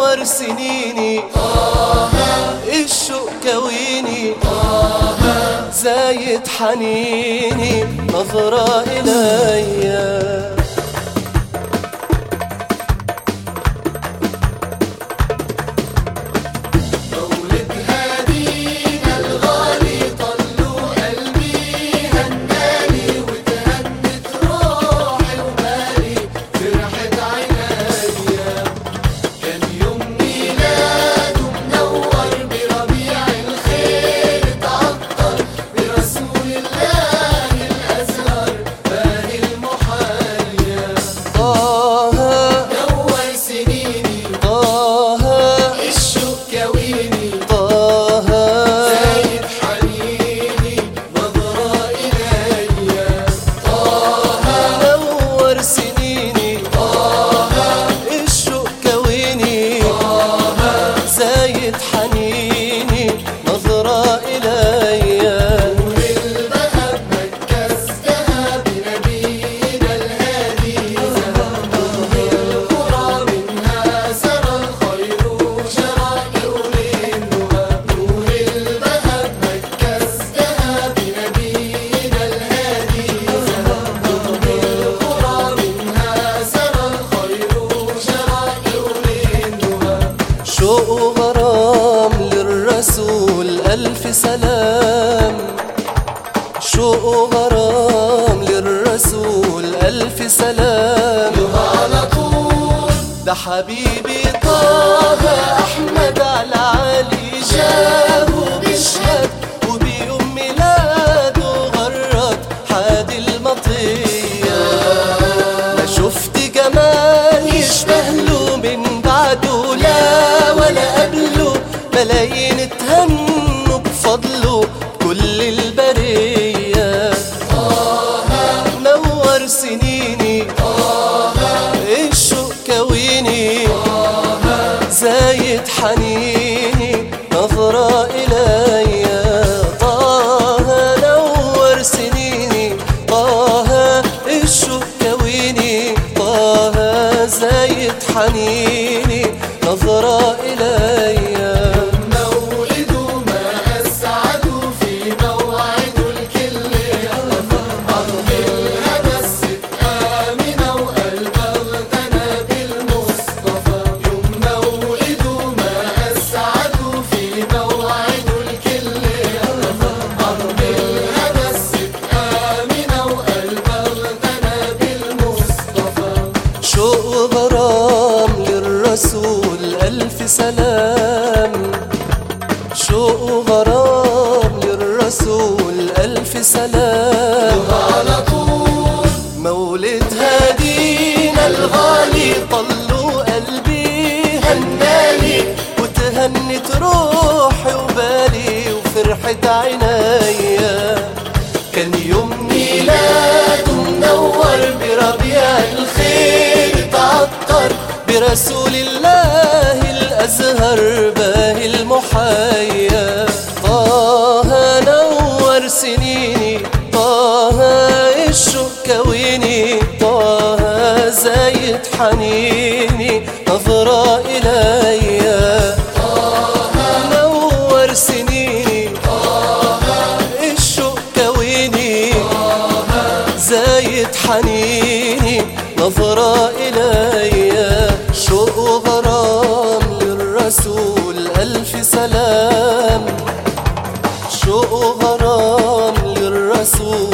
نور سنيني الشوق كويني زايد حنيني نظرة إليّ ألف سلام شوق وغرام للرسول ألف سلام على طول ده حبيبي طه أحمد على علي جابه بيشهد وبيوم ميلاده غرد حادي المطية ما شفت جمال يشبه له من بعده لا ولا قبله ملايين تهنوا بفضله كل البرية نور سنيني الشوق كويني زايد حنيني نظرة إلي طه نور سنيني طه الشوق كويني طه زايد حنيني نظرة إلي مولده ما أسعد في موعده الكل أرض الهدس آمنة وقلب اغتنى بالمصطفى يوم مولده ما أسعد في موعده الكل أرض الهدس آمنة وقلب اغتنى بالمصطفى شوق وغرام للرسول ألف سلام شوق وغرام للرسول ألف سلام على طول مولد هدينا الغالي طلوا قلبي هنالي وتهنت روحي وبالي وفرحت عينيا كان يوم ميلاده منور بربيع الخير تعطر برسول الله الأزهر باهي المحيا طه نور سنيني طه الشوق كويني طه زايد حنيني نظرة إلي نور سنيني الشوق كويني زايد حنيني نظرة إلي شوق وغرام للرسول ألف سلام شوق وغرام للرسول